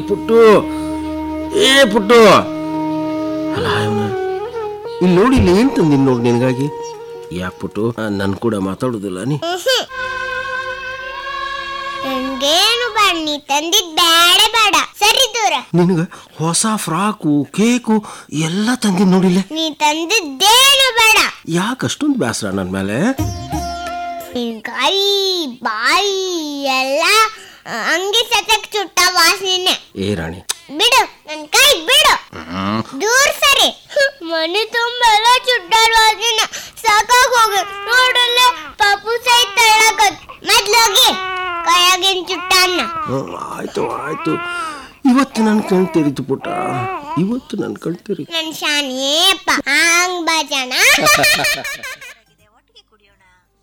ಪುಟ್ಟು ಏ ಪುಟ್ಟು ಅಲ್ಲ ಇವನ ಇಲ್ಲಿ ನೋಡಿ ಇಲ್ಲಿ ಏನು ತಂದಿನಿ ನೋಡಿ ನಿನಗಾಗಿ ಯಾಕೆ ಪುಟ್ಟು ನನ್ನ ಕೂಡ ಮಾತಾಡೋದಿಲ್ಲ ನೀ ನನ್ಗೇನು ಬೇಡ ನೀ ತಂದಿದ್ ಬೇಡ ಬೇಡ ಸರಿ ದೂರ ನಿನಗೆ ಹೊಸ ಫ್ರಾಕು ಕೇಕು ಎಲ್ಲ ತಂದಿನಿ ನೋಡಿಲ್ಲ ನೀ ತಂದಿದ್ದೇನು ಬೇಡ ಯಾಕೆ ಅಷ್ಟೊಂದು ಬೇಸರ ನನ್ನ ಮೇಲೆ ನಿನ್ ಕೈ ಬಾಯಿ ಎಲ್ಲ ಆ, ಅಂಗಿ ಸತಕ್ ಚುಟ್ಟ ವಾಸನೆ ಏ ರಾಣಿ ಬಿಡು ನನ್ ಕೈ ಬಿಡು ದೂರ ಸರಿ ಹ್ಮ್, ಮನೆ ತುಂಬ ಎಲ್ಲ ಚುಟ್ಟಾಡ ವಾಸನೆ ಸಾಕಾಗ್ ಹೋಗಿ ನೋಡಲ್ಲ ಪಾಪು ಸೈ ತಳ್ಳಕತ್ ಮೊದ್ಲೋಗಿ ಕೈಯಾಗಿನ ಚುಟ್ಟನ್ನ ಹ್ಮ್, ಆಯ್ತು ಆಯ್ತು ಇವತ್ತು ನನ್ನ ಕಣ್ ತೆರೀತು ಪುಟ್ಟ ಇವತ್ತು ನನ್ನ ಕಣ್ ತೆರೀತು ನನ್ ಶಾನಿಯಪ್ಪ ಹಂಗ್ ಬಜನ